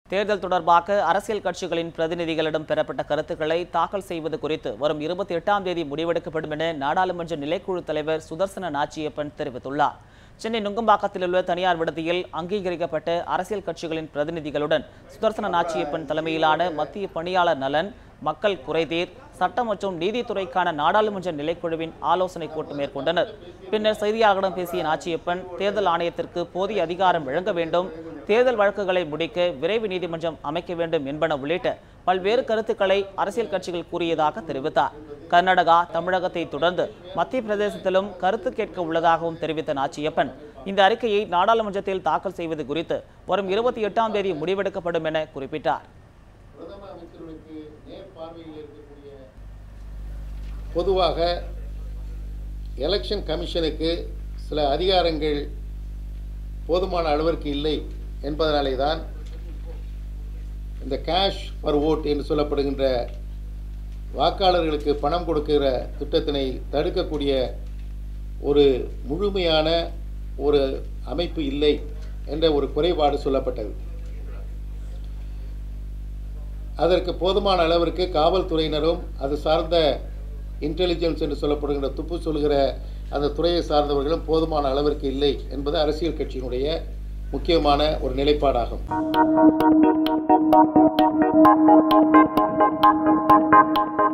தேர்தல் தொடர்பாக அரசியல் கட்சிகளின் பிரதிநிதிகளிடம் பெறப்பட்ட கருத்துக்களை தாக்கல் செய்வது குறித்து வரும் இருபத்தி எட்டாம் தேதி முடிவெடுக்கப்படும் என நாடாளுமன்ற நிலைக்குழு தலைவர் சுதர்சன நாச்சியப்பன் தெரிவித்துள்ளார் சென்னை நுங்கம்பாக்கத்தில் உள்ள தனியார் விடுதியில் அங்கீகரிக்கப்பட்ட அரசியல் கட்சிகளின் பிரதிநிதிகளுடன் சுதர்சன நாச்சியப்பன் தலைமையிலான மத்திய பணியாளர் நலன் மக்கள் குறைதீர் சட்டம் மற்றும் நீதித்துறைக்கான நாடாளுமன்ற நிலைக்குழுவின் ஆலோசனை கூட்டம் மேற்கொண்டனர் பின்னர் செய்தியாளர்களிடம் பேசிய நாச்சியப்பன் தேர்தல் ஆணையத்திற்கு போதிய அதிகாரம் வழங்க வேண்டும் தேர்தல் வழக்குகளை முடிக்க விரைவு நீதிமன்றம் அமைக்க வேண்டும் என்பன உள்ளிட்ட பல்வேறு கருத்துக்களை அரசியல் கட்சிகள் கூறியதாக தெரிவித்தார் கர்நாடகா தமிழகத்தை தொடர்ந்து மத்திய பிரதேசத்திலும் கருத்து கேட்க உள்ளதாகவும் தெரிவித்த நாச்சியப்பன் இந்த அறிக்கையை நாடாளுமன்றத்தில் தாக்கல் செய்வது குறித்து வரும் இருபத்தி எட்டாம் தேதி முடிவெடுக்கப்படும் என குறிப்பிட்டார் பிரதம அமைச்சர்களுக்கு நேர் பார்வையில் இருக்கக்கூடிய பொதுவாக எலெக்ஷன் கமிஷனுக்கு சில அதிகாரங்கள் போதுமான அளவிற்கு இல்லை என்பதனாலே தான் இந்த கேஷ் பர் ஓட் என்று சொல்லப்படுகின்ற வாக்காளர்களுக்கு பணம் கொடுக்கிற திட்டத்தினை தடுக்கக்கூடிய ஒரு முழுமையான ஒரு அமைப்பு இல்லை என்ற ஒரு குறைபாடு சொல்லப்பட்டது அதற்கு போதுமான அளவிற்கு காவல்துறையினரும் அது சார்ந்த இன்டெலிஜென்ஸ் என்று சொல்லப்படுகின்ற துப்பு சொல்கிற அந்த துறையை சார்ந்தவர்களும் போதுமான அளவிற்கு இல்லை என்பது அரசியல் கட்சியினுடைய முக்கியமான ஒரு நிலைப்பாடாகும்